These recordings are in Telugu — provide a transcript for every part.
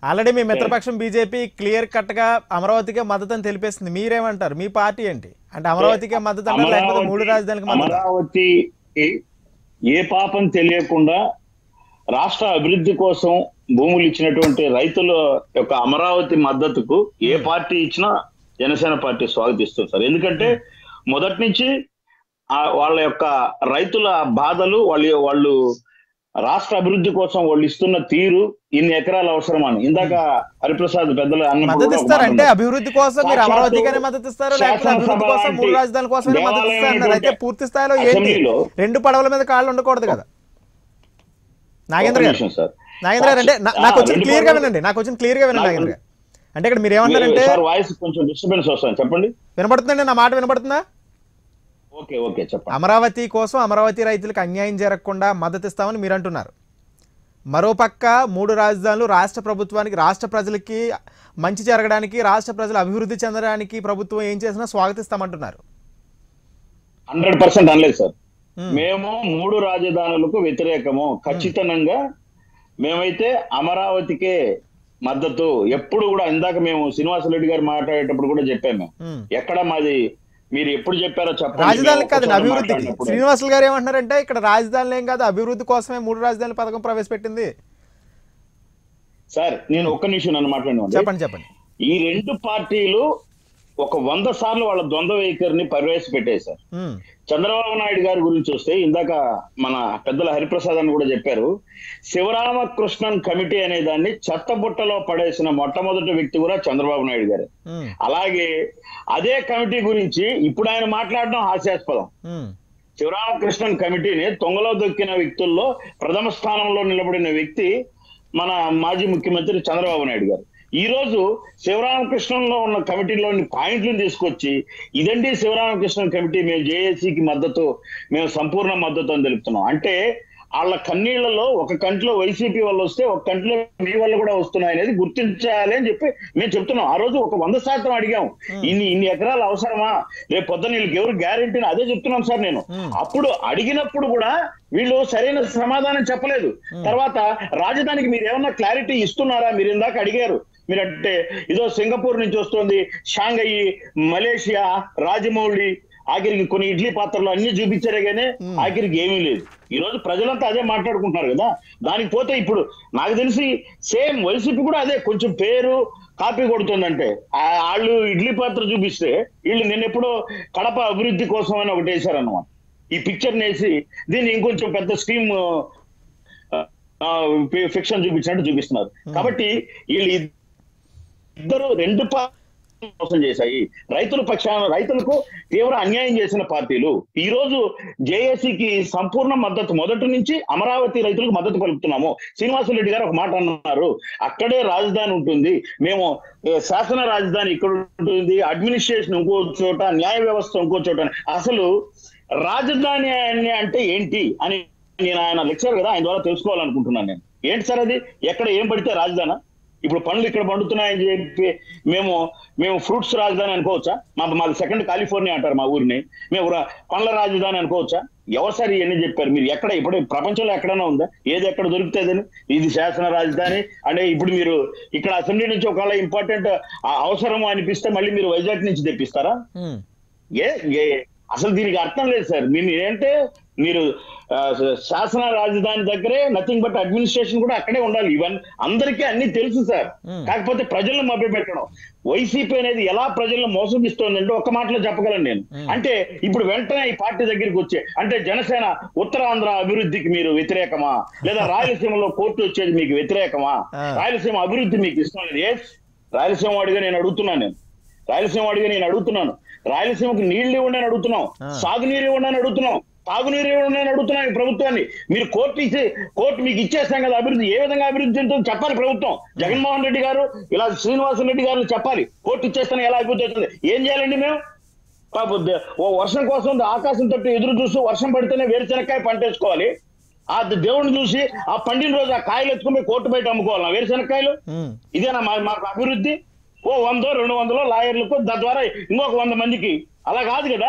ఆల్రెడీ మీ మిత్రపక్షం బీజేపీ క్లియర్ కట్ గా అమరావతికే మద్దతు అని తెలిపేసింది మీరేమంటారు మీ పార్టీ ఏంటి అంటే అమరావతికే మద్దతు అంటారు లేకపోతే మూడు రాజధానులకు మద్దతు అమరావతి ఏ పాపం తెలియకుండా రాష్ట్ర అభివృద్ధి కోసం భూములు ఇచ్చినటువంటి రైతుల యొక్క అమరావతి మద్దతుకు ఏ పార్టీ ఇచ్చినా జనసేన పార్టీ స్వాగతిస్తుంది సార్ ఎందుకంటే మొదటి నుంచి ఆ వాళ్ళ యొక్క రైతుల బాధలు వాళ్ళ వాళ్ళు రాష్ట్ర అభివృద్ధి కోసం వాళ్ళు ఇస్తున్న తీరు ఇన్ని ఎకరాలు అవసరమని ఇందాక హరిప్రసాద్ పెద్దలు అన్నప్పుడు మద్దతు కూడా ఒక ఇస్తారు మాట అంటే ఉంది. అభివృద్ధి కోసం మీరు సాక్షాత్తు అమరావతికనే మద్దతు ఇస్తారు లేకపోతే అభివృద్ధి కోసం మూడు రాజధానుల కోసమే మద్దతు ఇస్తారు అన్నారు అయితే పూర్తి స్థాయిలో ఏంటి అసెంబ్లీలో రెండు పడవల మీద కాళ్ళు ఉండకూడదు కదా నాగేంద్ర ఒక గారు నిమిషం సార్ నాగేంద్ర గారు అంటే నా- ఆ, నాకు వచ్చిన రెండు క్లియర్ గా పడవలు- వినండి నాకు వచ్చిన క్లియర్ గా వినండి నాకు- నాగేంద్ర గారు అంటే ఇక్కడ మీరు ఏమంటారంటే సార్ వాయిస్ కొంచెం డిస్టర్బెన్స్ వస్తుంది చెప్పండి వినపడుతుందండి నా మాట వినపడుతుందా ఓకే ఓకే చెప్పండి అమరావతి కోసం అమరావతి రైతులకు అన్యాయం జరగకుండా మద్దతు ఇస్తామని మీరు అంటున్నారు మరోపక్క మూడు రాజధానులు రాష్ట్ర ప్రభుత్వానికి రాష్ట్ర ప్రజలకి మంచి జరగడానికి రాష్ట్ర ప్రజలు అభివృద్ధి చెందడానికి ప్రభుత్వం ఏం చేసినా స్వాగతిస్తామంటున్నారు హండ్రెడ్ పర్సెంట్ అనలేదు సార్ Hmm. మేము మూడు రాజధానులకు వ్యతిరేకము ఖచ్చితంగా మేమైతే అమరావతికే మద్దతు ఎప్పుడు కూడా ఇందాక మేము శ్రీనివాసరెడ్డి గారు మాట్లాడేటప్పుడు కూడా చెప్పాము మేము ఉమ్. ఎక్కడ మాది మీరు ఎప్పుడు చెప్పారో చెప్పండి రాజధానులు మేము కాదండి ఒక్కసారి అభివృద్ధికి మాట్లాడినప్పుడు. శ్రీనివాసులు గారు ఏమంటున్నారంటే ఇక్కడ రాజధానులు ఏం కాదు అభివృద్ధి కోసమే మూడు రాజధానుల పథకం ప్రవేశపెట్టింది సార్ నేను ఒక్క నిమిషం నన్ను మాట్లాడినండి చెప్పండి చెప్పండి ఈ రెండు పార్టీలు ఒక వంద సార్లు వాళ్ళ ద్వంద్వ వైఖరిని ప్రవేశపెట్టేశారు ఉమ్, చంద్రబాబు నాయుడు గారి గురించి వస్తే ఇందాక మన పెద్దల హరిప్రసాద్ అని కూడా చెప్పారు శివరామకృష్ణన్ కమిటీ అనే దాన్ని చెత్తబుట్టలో పడేసిన మొట్టమొదటి వ్యక్తి కూడా చంద్రబాబు నాయుడు గారు ఉమ్, అలాగే అదే కమిటీ గురించి ఇప్పుడు ఆయన మాట్లాడడం హాస్యాస్పదం ఉమ్, శివరామకృష్ణన్ కమిటీని తొంగలో దొక్కిన వ్యక్తుల్లో ప్రథమ స్థానంలో నిలబడిన వ్యక్తి మన మాజీ ముఖ్యమంత్రి చంద్రబాబు నాయుడు గారు ఈ రోజు శివరామకృష్ణంలో ఉన్న కమిటీలోని పాయింట్లను తీసుకొచ్చి ఇదండి శివరామకృష్ణన్ కమిటీ మేము జేఏసీకి మద్దతు మేము సంపూర్ణ మద్దతు అని తెలుపుతున్నాం అంటే వాళ్ళ కన్నీళ్లలో ఒక కంటిలో వైసీపీ వాళ్ళు వస్తే ఒక కంటిలో మీ వల్ల కూడా వస్తున్నాయి అనేది గుర్తించాలి అని చెప్పి మేము చెప్తున్నాం ఆ రోజు ఒక వంద శాతం అడిగాం ఇన్ని ఇన్ని ఎకరాలు అవసరమా రేపు పొద్దున వీళ్ళకి ఎవరు గ్యారెంటీ అదే చెప్తున్నాం సార్ నేను Hmm. అప్పుడు అడిగినప్పుడు కూడా వీళ్ళు సరైన సమాధానం చెప్పలేదు తర్వాత రాజధానికి మీరు ఏమన్నా క్లారిటీ ఇస్తున్నారా మీరు ఇందాక అడిగారు మీరంటే ఇదో సింగపూర్ నుంచి వస్తుంది షాంఘై మలేషియా రాజమౌళి ఆఖరికి కొన్ని ఇడ్లీ పాత్రలు అన్ని చూపించారే కానీ ఆఖరికి ఏమీ లేదు ఈ రోజు ప్రజలంతా అదే మాట్లాడుకుంటున్నారు కదా దానికి పోతే ఇప్పుడు నాకు తెలిసి సేమ్ వైసీపీ కూడా అదే కొంచెం పేరు కాపీ కొడుతుందంటే ఆ వాళ్ళు ఇడ్లీ పాత్ర చూపిస్తే వీళ్ళు నిన్నెప్పుడో కడప అభివృద్ధి కోసం అని ఒకటి వేశారన్నమాట ఈ పిక్చర్ వేసి దీన్ని ఇంకొంచెం పెద్ద స్కీమ్ ఫిక్షన్ చూపించినట్టు చూపిస్తున్నారు కాబట్టి వీళ్ళు ఇద్దరు రెండు పార్టీలు మోసం చేశాయి రైతుల పక్షాన రైతులకు తీవ్ర అన్యాయం చేసిన పార్టీలు ఈ రోజు జేఏసీకి సంపూర్ణ మద్దతు మొదటి నుంచి అమరావతి రైతులకు మద్దతు పలుకుతున్నాము శ్రీనివాసరెడ్డి గారు ఒక మాట అన్నారు అక్కడే రాజధాని ఉంటుంది మేము ఏ, శాసన రాజధాని ఇక్కడ ఉంటుంది అడ్మినిస్ట్రేషన్ ఇంకో చోట న్యాయ వ్యవస్థ ఇంకో చోట అని. అసలు రాజధాని అని అంటే ఏంటి అని నేను ఆయన లెక్చర్ కదా ఆయన ద్వారా తెలుసుకోవాలనుకుంటున్నాను నేను ఏంటి సార్ అది ఎక్కడ ఏం పడితే రాజధానా ఇప్పుడు పండ్లు ఇక్కడ పండుతున్నాయని చెప్పి మేము మేము ఫ్రూట్స్ రాజధాని అనుకోవచ్చా మా మాది సెకండ్ కాలిఫోర్నియా అంటారు మా ఊరిని మేము రా- పండ్ల రాజధాని అనుకోవచ్చా ఎవరు సార్ ఇవన్నీ చెప్పారు మీరు ఎక్కడ ఇప్పుడు ప్రపంచంలో ఎక్కడైనా ఉందా ఏది ఎక్కడ దొరుకుతుందని ఇది శాసన రాజధాని అంటే ఇప్పుడు మీరు ఇక్కడ అసెంబ్లీ నుంచి ఒకవేళ ఇంపార్టెంట్ అవసరం అనిపిస్తే మళ్ళీ మీరు వైజాగ్ నుంచి తెప్పిస్తారా ఉమ్, ఏ ఏ అసలు దీనికి అర్థం లేదు సార్ మీరు ఏంటంటే మీరు ఆ, శాసన రాజధాని దగ్గరే నథింగ్ బట్ అడ్మినిస్ట్రేషన్ కూడా అక్కడే ఉండాలి ఇవన్నీ అందరికీ అన్ని తెలుసు సార్ Hmm. కాకపోతే ప్రజలను మభ్యపెట్టడం వైసీపీ అనేది ఎలా ప్రజలను మోసగిస్తోందంటే ఒక్క మాటలో చెప్పగలను నేను అంటే ఇప్పుడు వెంటనే ఈ పార్టీ దగ్గరికి వచ్చే అంటే జనసేన ఉత్తరాంధ్ర అభివృద్ధికి మీరు వ్యతిరేకమా లేదా రాయలసీమలో కోర్టు వచ్చేది మీకు వ్యతిరేకమా Ah. రాయలసీమ అభివృద్ధి మీకు ఇష్టం లేదు ఏ రాయలసీమ వాడిగా నేను అడుగుతున్నాను నేను రాయలసీమ వాడిగా నేను అడుగుతున్నాను రాయలసీమకు నీళ్లు ఇవ్వండి అని అడుగుతున్నాం ఆ. సాగునీరు ఇవ్వండి అని అడుగుతున్నాం తాగునీరు ఇవ్వండి అని అడుగుతున్నాం ఈ ప్రభుత్వాన్ని మీరు కోర్టు ఇచ్చి కోర్టు మీకు ఇచ్చేస్తాం కదా అభివృద్ధి ఏ విధంగా అభివృద్ధి చెందుతుందో చెప్పాలి ప్రభుత్వం జగన్మోహన్ రెడ్డి గారు ఇలా శ్రీనివాస రెడ్డి గారు చెప్పాలి కోర్టు ఇచ్చేస్తాను ఎలా అభివృద్ధి అవుతుంది ఏం చేయాలండి మేము పాపం దే- ఓ వర్షం కోసం ఆకాశం తట్టు ఎదురు చూస్తూ వర్షం పడితేనే వేరుశెనక్కాయ పంట వేసుకోవాలి ఆ దేవుడిని చూసి ఆ పండిన రోజు ఆ కాయలు ఎత్తుకుని పోయి కోర్టు బయట అమ్ముకోవాలి వేరుశెనక్కాయలు ఉమ్, ఇదేనా మా మాకు అభివృద్ధి ఓ వందో రెండు వందలో లాయర్లకు తద్వారా ఇంకొక వంద మందికి అలా కాదు కదా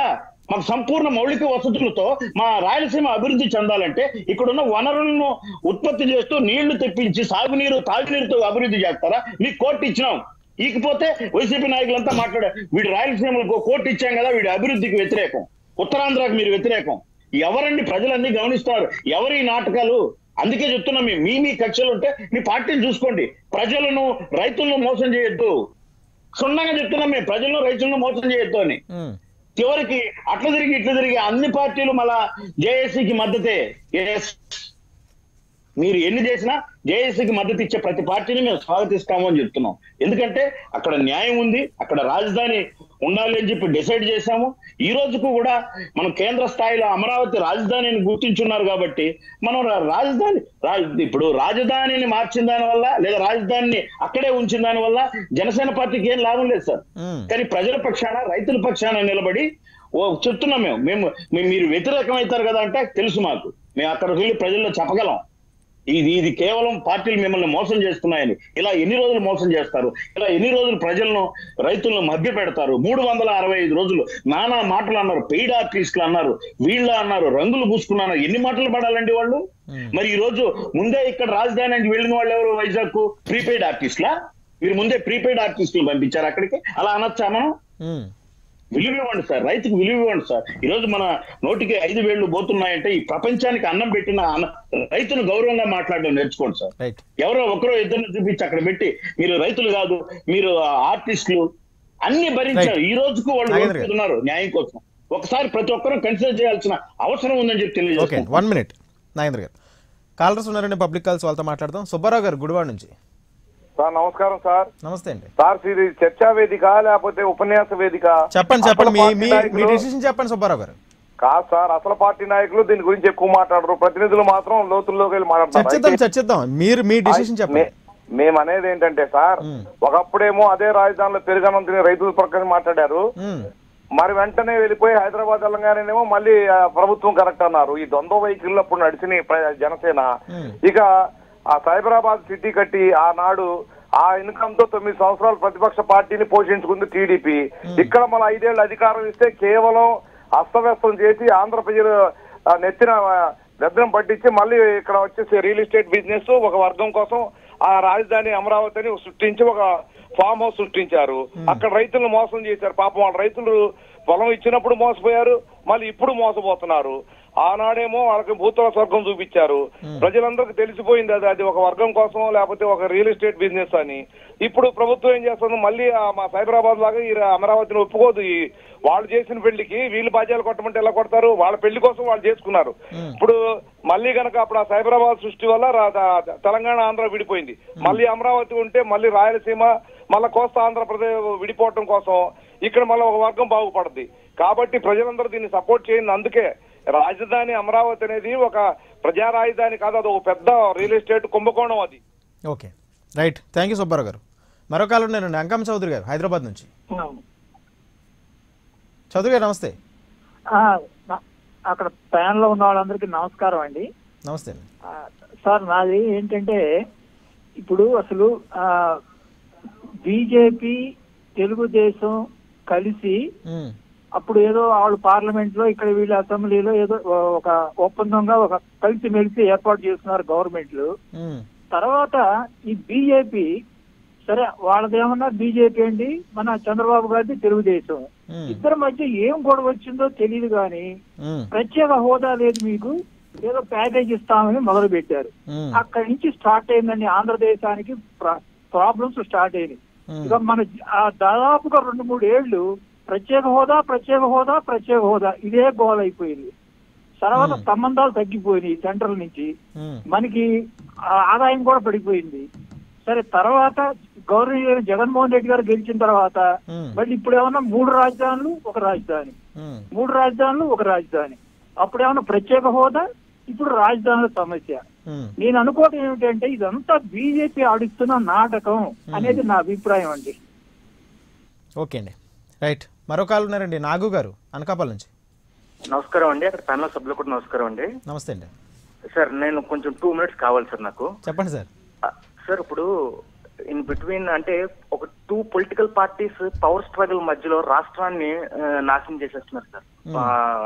మాకు సంపూర్ణ మౌలిక వసతులతో మా రాయలసీమ అభివృద్ధి చెందాలంటే ఇక్కడున్న వనరులను ఉత్పత్తి చేస్తూ నీళ్లు తెప్పించి సాగునీరు తాగునీరుతో అభివృద్ధి చేస్తారా మీకు కోర్టు ఇచ్చినాం ఈకపోతే వైసీపీ నాయకులంతా మాట్లాడారు వీడు రాయలసీమకు కోర్టు ఇచ్చాం కదా వీడి అభివృద్ధికి వ్యతిరేకం ఉత్తరాంధ్రకు మీరు వ్యతిరేకం ఎవరండి ప్రజలన్నీ గమనిస్తారు ఎవరి ఈ నాటకాలు అందుకే చెప్తున్నాం మేము మీ మీ కక్షలు ఉంటే మీ పార్టీని చూసుకోండి ప్రజలను రైతులను మోసం చేయొద్దు క్షుణ్ణంగా చెప్తున్నాం మేము ప్రజలను రైతులను మోసం చేయొద్దు అని ఉమ్, చివరికి అట్లా తిరిగి ఇట్లా తిరిగి అన్ని పార్టీలు మళ్ళా జేఏసీకి మద్దతే ఎస్ మీరు ఎన్ని చేసినా జేఏసీకి మద్దతు ఇచ్చే ప్రతి పార్టీని మేము స్వాగతిస్తాము అని చెప్తున్నాం ఎందుకంటే అక్కడ న్యాయం ఉంది అక్కడ రాజధాని ఉండాలి అని చెప్పి డిసైడ్ చేశాము ఈ రోజుకు కూడా మనం కేంద్ర స్థాయిలో అమరావతి రాజధానిని గుర్తించున్నారు కాబట్టి మనం రా- రాజధాని రా- ఇప్పుడు రాజధానిని మార్చిన దాని వల్ల లేదా రాజధానిని అక్కడే ఉంచిన దాని వల్ల జనసేన పార్టీకి ఏం లాభం లేదు సార్ ఉమ్, కానీ ప్రజల పక్షాన రైతుల పక్షాన నిలబడి ఓ చెప్తున్నాం మేము మేము మేము మీరు వ్యతిరేకం అవుతారు కదా అంటే తెలుసు మాకు మేము అక్కడికి వెళ్ళి ప్రజల్లో చెప్పగలం ఇది ఇది కేవలం పార్టీలు మిమ్మల్ని మోసం చేస్తున్నాయని ఇలా ఎన్ని రోజులు మోసం చేస్తారు ఇలా ఎన్ని రోజులు ప్రజలను రైతులను మభ్య పెడతారు మూడు వందల అరవై ఐదు రోజులు నానా మాటలు అన్నారు పెయిడ్ ఆర్టిస్టులు అన్నారు వీళ్ళ అన్నారు రంగులు పూసుకున్నారు ఎన్ని మాటలు పడాలండి వాళ్ళు మరి ఈ రోజు ముందే ఇక్కడ రాజధాని నుంచి వెళ్ళిన వాళ్ళు ఎవరు వైజాగ్ ప్రీపెయిడ్ ఆర్టిస్టులా మీరు ముందే ప్రీపెయిడ్ ఆర్టిస్టులు పంపించారు అక్కడికి అలా అనొచ్చా మనం ఉమ్, విలువ ఇవ్వండి సార్ రైతుకు విలువ ఇవ్వండి సార్ ఈ రోజు మన నోటికి ఐదు వేళ్లు పోతున్నాయంటే ఈ ప్రపంచానికి అన్నం పెట్టిన అన్న- రైతును గౌరవంగా మాట్లాడడం నేర్చుకోండి సార్ రైట్ ఎవరో ఒకరో ఇద్దరిని చూపించి అక్కడ పెట్టి మీరు రైతులు కాదు మీరు ఆర్టిస్టులు అన్ని భరించారు ఈ రోజుకు వాళ్ళు నాగేంద్ర గారు. ఓడుతున్నారు న్యాయం కోసం ఒకసారి ప్రతి ఒక్కరూ కన్సిడర్ చేయాల్సిన అవసరం ఉందని చెప్పి ఓకే తెలియజేస్తాను వన్ మినిట్ నాగేంద్ర గారు కాలర్స్ ఉన్నారండి పబ్లిక్ కాల్స్ వాళ్ళతో మాట్లాడదాం సుబ్బారావు గారు గుడివాడ నుంచి సార్ నమస్కారం సార్ నమస్తే అండి సార్ ఇది చర్చా వేదిక లేకపోతే ఉపన్యాస వేదిక చెప్పండి చెప్పండి మీ అసలు పార్టీ మీ మీ నాయకులు- డిసిషన్ చెప్పండి సుబ్బారావు గారు కాదు సార్ అసలు పార్టీ నాయకులు దీని గురించి ఎక్కువ మాట్లాడరు ప్రతినిధులు మాత్రం లోతుల్లోకి వెళ్ళి చర్చిద్దాం మాట్లాడతారు చర్చిద్దాం మీరు మీ డిసిషన్ చెప్పండి మే- మేము అనేది ఏంటంటే సార్ మ్. ఒకప్పుడేమో అదే రాజధానిలో పెరుగన్నం తినే రైతుల పక్కన మాట్లాడారు ఉమ్, మరి వెంటనే వెళ్ళిపోయి హైదరాబాద్ వెళ్ళగానేమో మళ్ళీ ఆ, ప్రభుత్వం కరెక్ట్ అన్నారు ఈ ద్వంద్వ వెహికల్ అప్పుడు నడిచిన ఈ ప్ర- జనసేన మ్. ఇక ఆ సైబరాబాద్ సిటీ కట్టి ఆనాడు ఆ ఇన్కమ్ తో తొమ్మిది సంవత్సరాలు ప్రతిపక్ష పార్టీని పోషించుకుంది టీడీపీ ఇక్కడ మన ఐదేళ్ళు అధికారం ఇస్తే కేవలం అస్తవ్యస్తం చేసి ఆంధ్ర ప్రజలు ఆ, నెత్తిన వ్యర్థం పట్టించి మళ్ళీ ఇక్కడ వచ్చేసి రియల్ ఎస్టేట్ బిజినెస్ ఒక వర్గం కోసం ఆ రాజధాని అమరావతిని సృష్టించి ఒక ఫామ్ హౌస్ సృష్టించారు అక్కడ రైతులను మోసం చేశారు పాపం వాళ్ళ రైతులు పొలం ఇచ్చినప్పుడు మోసపోయారు మళ్ళీ ఇప్పుడు మోసపోతున్నారు ఆనాడేమో వాళ్ళకి భూతల స్వర్గం చూపించారు ప్రజలందరికీ తెలిసిపోయింది అది అది ఒక వర్గం కోసం లేకపోతే ఒక రియల్ ఎస్టేట్ బిజినెస్ అని ఇప్పుడు ప్రభుత్వం ఏం చేస్తుంది మళ్ళీ ఆ మా సైబరాబాద్ లాగా ఈ అమరావతిని ఒప్పుకోదు ఈ వాళ్ళు చేసిన పెళ్లికి వీళ్ళు బాధ్యాలు కొట్టమంటే ఎలా కొడతారు వాళ్ళ పెళ్లి కోసం వాళ్ళు చేసుకున్నారు ఇప్పుడు మళ్ళీ గనక అప్పుడు ఆ సైబరాబాద్ సృష్టి వల్ల రా- దా- తెలంగాణ ఆంధ్ర విడిపోయింది మళ్ళీ అమరావతి ఉంటే మళ్ళీ రాయలసీమ మళ్ళీ కోస్తా ఆంధ్రప్రదేశ్ విడిపోవటం కోసం ఇక్కడ మళ్ళీ ఒక వర్గం బాగుపడుద్ది కాబట్టి ప్రజలందరూ దీన్ని సపోర్ట్ చేయండి అందుకే రాజధాని అమరావతి అనేది ఒక ప్రజా రాజధాని కాదు అది ఒక పెద్ద రియల్ ఎస్టేట్ కుంభకోణం అది okay right thank you Subbarao garu మరో కాలం నేను అంకమ్మ చౌదరి గారు హైదరాబాద్ నుంచి చౌదరి గారు నమస్తే ఆ, నా- అక్కడ ప్యాన్ లో ఉన్న వాళ్ళందరికీ నమస్కారం అండి నమస్తే అండి ఆ, సార్ నాది ఏంటంటే ఇప్పుడు అసలు బీజేపీ తెలుగుదేశం కలిసి ఉమ్, అప్పుడు ఏదో వాళ్ళు పార్లమెంట్ లో ఇక్కడ వీళ్ళ అసెంబ్లీలో ఏదో ఒక ఒప్పందంగా ఒక కలిసి మెలిసి ఏర్పాటు చేస్తున్నారు గవర్నమెంట్లు ఉమ్, తర్వాత ఈ బీజేపీ సరే వాళ్ళదేమన్నా బీజేపీ అండి మన చంద్రబాబు గారిది తెలుగుదేశం ఉమ్, ఇద్దరి మధ్య ఏం గొడవ వచ్చిందో తెలియదు కానీ ఉమ్, ప్రత్యేక హోదా లేదు మీకు ఏదో ప్యాకేజ్ ఇస్తామని మొదలు పెట్టారు ఉమ్, అక్కడి నుంచి స్టార్ట్ అయిందండి ఆంధ్రదేశానికి ప్రాబ్లమ్స్ స్టార్ట్ అయినాయి ఉమ్, ఇక మన ఆ దాదాపుగా రెండు మూడు ఏళ్లు ప్రత్యేక హోదా ప్రత్యేక హోదా ప్రత్యేక హోదా ఇదే గోల్ అయిపోయింది తర్వాత Hmm. సంబంధాలు తగ్గిపోయినాయి సెంట్రల్ నుంచి ఉమ్, మనకి ఆ ఆదాయం కూడా పడిపోయింది సరే తర్వాత గౌరవ జగన్మోహన్ రెడ్డి గారు గెలిచిన తర్వాత ఉమ్, మళ్ళీ ఇప్పుడు ఏమన్నా మూడు రాజధానులు ఒక రాజధాని ఉమ్, మూడు రాజధానులు ఒక రాజధాని అప్పుడేమన్నా ప్రత్యేక హోదా ఇప్పుడు రాజధానుల సమస్య ఉమ్. నేను అనుకోవడం ఏమిటంటే ఇదంతా బీజేపీ ఆడిస్తున్న నాటకం అనేది నా అభిప్రాయం అండి ఓకే అండి రైట్ మరో కాల్ ఉన్నారండి నాగు గారు అనకాపల్లి నుంచి నమస్కారం అండి అక్కడ ప్యానల్ సభ్యులు కూడా నమస్కారం అండి నమస్తే అండి సార్ నేను కొంచెం టూ మినిట్స్ కావాలి సార్ నాకు చెప్పండి సార్ ఆ, సార్ ఇప్పుడు ఇన్ బిట్వీన్ అంటే ఒక two political parties power struggle మధ్యలో రాష్ట్రాన్ని ఆ, నాశనం చేసేస్తున్నారు సార్ ఆ,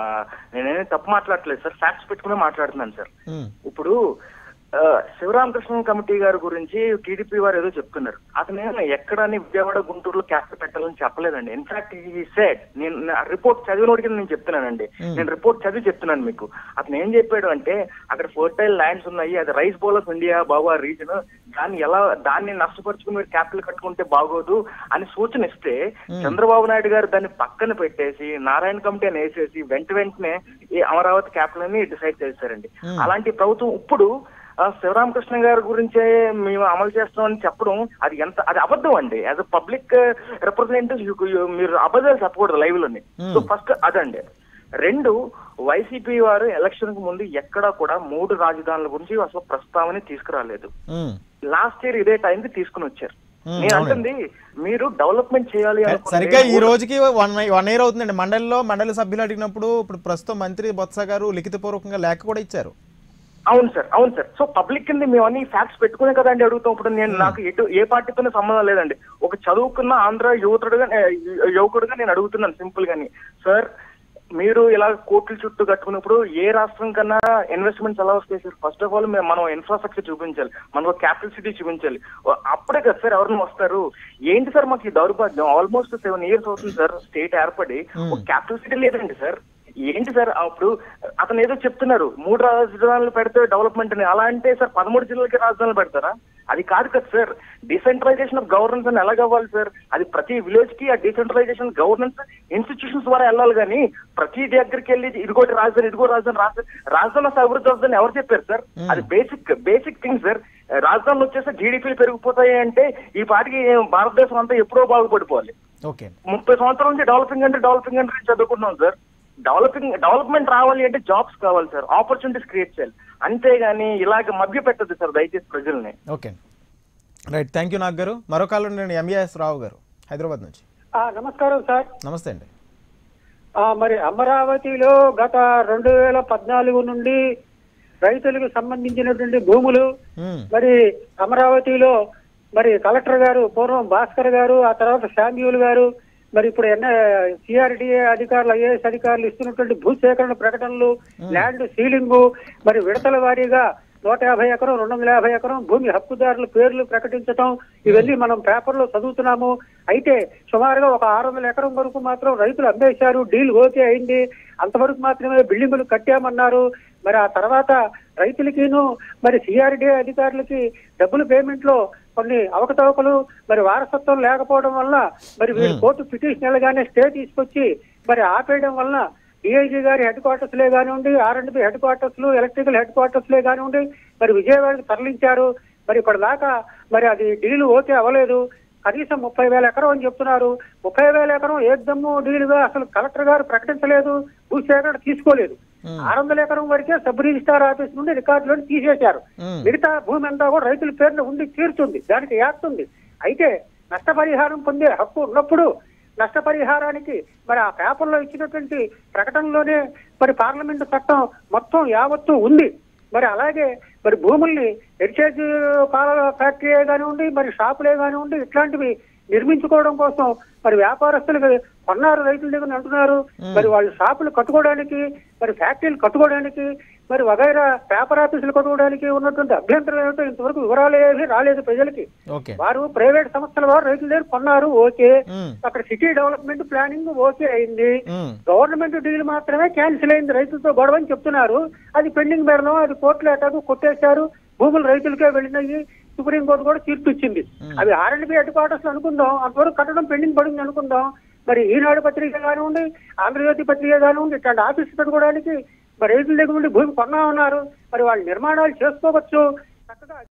నేనేమి తప్పు మాట్లాడట్లేదు సార్ ఫ్యాక్ట్స్ పెట్టుకునే మాట్లాడుతున్నాను సార్ ఉమ్, ఇప్పుడు ఆ, శివరామకృష్ణ కమిటీ గారి గురించి టీడీపీ వారు ఏదో చెప్తున్నారు అతను ఎక్కడని విజయవాడ గుంటూరులో క్యాపిటల్ పెట్టాలని చెప్పలేదండి ఇన్ఫాక్ట్ ఈ సెడ్ నేను రిపోర్ట్ చదివినోడికి నేను చెప్తున్నానండి నేను రిపోర్ట్ చదివి చెప్తున్నాను మీకు అతను ఏం చెప్పాడు అంటే అక్కడ ఫర్టైల్ ల్యాండ్స్ ఉన్నాయి అది rice bowl of India Babu ఆ రీజన్ దాన్ని ఎలా దాన్ని నష్టపరుచుకుని మీరు క్యాపిటల్ కట్టుకుంటే బాగోదు అని సూచన ఇస్తే చంద్రబాబు నాయుడు గారు దాన్ని పక్కన పెట్టేసి నారాయణ కమిటీ అని వేసేసి వెంట వెంటనే ఈ అమరావతి క్యాపిటల్ అని డిసైడ్ చేశారండి అలాంటి ప్రభుత్వం ఇప్పుడు ఆ, శివరామకృష్ణ గారి గురించే మేము అమలు చేస్తామని చెప్పడం అది ఎంత అది అబద్ధం అండి యాజ్ అ పబ్లిక్ రిప్రజెంటేటివ్ మీరు అబద్ధాలు చెప్పకూడదు లైవ్ లోని సో ఫస్ట్ అదండి రెండు వైసీపీ వారు ఎలక్షన్ కు ముందు ఎక్కడా కూడా మూడు రాజధానుల గురించి అసలు ప్రస్తావన తీసుకురాలేదు ఉమ్. లాస్ట్ ఇయర్ ఇదే టైం కి తీసుకుని వచ్చారు Hmm, నేను అవునండి. అంటుంది మీరు డెవలప్మెంట్ చేయాలి అనుకుంటే సరిగ్గా ఈ మూడు- రోజుకి వన్ వన్ ఇయర్ అవుతుందండి మండలిలో మండలి సభ్యులు అడిగినప్పుడు ఇప్పుడు ప్రస్తుతం మంత్రి బొత్స గారు లిఖితపూర్వకంగా లేఖ కూడా ఇచ్చారు అవును సార్ అవును సార్ సో పబ్లిక్ కింద మేము అన్ని ఫ్యాక్ట్స్ పెట్టుకునే కదండి అడుగుతాం ఇప్పుడు నేను నాకు ఎటు ఏ పార్టీతోనే సంబంధం లేదండి ఒక చదువుకున్న ఆంధ్ర యువతుడుగా ఏ, యువకుడుగా నేను అడుగుతున్నాను సింపుల్ గాని సార్ మీరు ఇలా కోట్ల చుట్టూ కట్టుకున్నప్పుడు ఏ రాష్ట్రం కన్నా ఇన్వెస్ట్మెంట్స్ ఎలా వస్తాయి సార్ ఫస్ట్ ఆఫ్ ఆల్ మనం ఇన్ఫ్రాస్ట్రక్చర్ చూపించాలి మనకు క్యాపిటల్ సిటీ చూపించాలి ఓ, అప్పుడే కదా సార్ ఎవరిని వస్తారు ఏంటి సార్ మాకు ఈ దౌర్భాగ్యం ఆల్మోస్ట్ సెవెన్ ఇయర్స్ అవుతుంది సార్ స్టేట్ ఏర్పడి ఒక క్యాపిటల్ సిటీ లేదండి సార్ ఏంటి సార్ అప్పుడు అతను ఏదో చెప్తున్నారు మూడు రాజధానులు పెడితే డెవలప్మెంట్ అని అలా అంటే సార్ పదమూడు జిల్లాలకి రాజధానులు పెడతారా అది కాదు కదా సార్ డిసెంట్రలైజేషన్ ఆఫ్ గవర్నెన్స్ అని ఎలా కావాలి సార్ అది ప్రతి విలేజ్ కి ఆ డిసెంట్రలైజేషన్ గవర్నెన్స్ ఇన్స్టిట్యూషన్స్ ద్వారా వెళ్ళాలి కానీ ప్రతి దగ్గరికి వెళ్ళి ఇదిగోటి రాజధాని ఇదిగో రాజధాని రాజధాని రాజధాని అసలు అభివృద్ధి వస్తుందని ఎవరు చెప్పారు సార్ అది బేసిక్ బేసిక్ థింగ్ సార్ రాజధానులు వచ్చేస్తే జీడిపి పెరిగిపోతాయి అంటే ఈ పాటికి భారతదేశం అంతా ఎప్పుడో బాగుపడిపోవాలి ఓకే ముప్పై సంవత్సరాల నుంచి డెవలపింగ్ కంట్రీ డెవలపింగ్ కంట్రీ చదువుకుంటున్నాం సార్ డెవలపింగ్ డెవలప్మెంట్ రావాలి అంటే జాబ్స్ కావాలి సార్ ఆపర్చునిటీస్ క్రియేట్ చేయాలి అంతేగాని ఇలాగ మభ్య పెట్టద్దు సార్ దయచేసి ప్రజల్ని okay right thank you Nag garu మరో కాలం నేను ఎంఏఎస్ రావు గారు హైదరాబాద్ నుంచి ఆ, నమస్కారం సార్ నమస్తే అండి ఆ, మరి అమరావతిలో గత రెండు వేల పద్నాలుగు నుండి రైతులకు సంబంధించినటువంటి భూములు ఉమ్, మరి అమరావతిలో మరి కలెక్టర్ గారు పూర్వం భాస్కర్ గారు ఆ తర్వాత శామ్యూల్ గారు మరి ఇప్పుడు ఎన్న సిఆర్డిఏ అధికారులు ఐఏఎస్ అధికారులు ఇస్తున్నటువంటి భూసేకరణ ప్రకటనలు ల్యాండ్ సీలింగ్ మరి విడతల వారీగా నూట యాభై ఎకరం రెండు వందల యాభై ఎకరం భూమి హక్కుదారుల పేర్లు ప్రకటించడం ఇవన్నీ మనం పేపర్లో చదువుతున్నాము అయితే సుమారుగా ఒక ఆరు వందల ఎకరం వరకు మాత్రం రైతులు అమ్మేశారు డీల్ ఓకే అయింది అంతవరకు మాత్రమే బిల్డింగులు కట్టామన్నారు మరి ఆ తర్వాత రైతులకిను మరి సిఆర్డీఏ అధికారులకి డబ్బులు పేమెంట్ లో కొన్ని అవకతవకలు మరి వారసత్వం లేకపోవడం వల్ల మరి వీళ్ళు కోర్టు పిటిషన్ వెళ్ళగానే స్టే తీసుకొచ్చి మరి ఆపేయడం వలన డిఐజీ గారి హెడ్ క్వార్టర్స్ లే కానివ్వండి R and B headquarters electrical headquarters లే కానివ్వండి మరి విజయవాడకి తరలించారు మరి ఇప్పటిదాకా మరి అది డీల్ ఓకే అవ్వలేదు కనీసం ముప్పై వేల ఎకరం అని చెప్తున్నారు ముప్పై వేల ఎకరం ఏకదమ్ము డీలుగా అసలు కలెక్టర్ గారు ప్రకటించలేదు భూసేకరణ తీసుకోలేదు ఆరు వందల ఎకరం వరకే సబ్ రిజిస్టార్ ఆఫీస్ నుండి రికార్డులను తీసేశారు ఉమ్, మిగతా భూమి అంతా కూడా రైతుల పేరున ఉండి తీరుతుంది దానికి యాక్ట్ ఉంది అయితే నష్టపరిహారం పొందే హక్కు ఉన్నప్పుడు నష్టపరిహారానికి మరి ఆ పేపర్లో ఇచ్చినటువంటి ప్రకటనలోనే మరి పార్లమెంటు చట్టం మొత్తం యావత్తు ఉంది మరి అలాగే మరి భూముల్ని హెరిటేజ్ పాల ఫ్యాక్టరీ కానివ్వండి మరి షాపులే కానివ్వండి ఇట్లాంటివి నిర్మించుకోవడం కోసం మరి వ్యాపారస్తులు కొన్నారు రైతుల దగ్గర అంటున్నారు మరి వాళ్ళు షాపులు కట్టుకోవడానికి మరి ఫ్యాక్టరీలు కట్టుకోవడానికి మరి వగైరా పేపర్ ఆఫీసులు కట్టుకోవడానికి ఉన్నటువంటి అభ్యంతరం ఏమిటో ఇంతవరకు వివరాలు ఏమీ రాలేదు ప్రజలకి ఓకే వారు ప్రైవేట్ సంస్థల వారు రైతుల దగ్గర కొన్నారు ఓకే ఉమ్, అక్కడ సిటీ డెవలప్మెంట్ ప్లానింగ్ ఓకే అయింది ఉమ్, గవర్నమెంట్ డీల్ మాత్రమే క్యాన్సిల్ అయింది రైతులతో గొడవ అని చెప్తున్నారు అది పెండింగ్ పెడదాం అది కోర్టులో ఎటాకు కొట్టేశారు భూములు రైతులకే వెళ్ళినాయి సుప్రీంకోర్టు కూడా తీర్పు ఇచ్చింది అవి ఆర్ఎండ్బి హెడ్ క్వార్టర్స్ అనుకుందాం అంతవరకు కట్టడం పెండింగ్ పడింది అనుకుందాం మరి ఈనాడు పత్రిక కానివ్వండి ఆంధ్రజ్యోతి పత్రిక కానివ్వండి ఇట్లాంటి ఆఫీస్ పెట్టుకోవడానికి మరి రైతుల దగ్గర నుండి భూమి కొన్నా ఉన్నారు మరి వాళ్ళు నిర్మాణాలు చేసుకోవచ్చు చక్కగా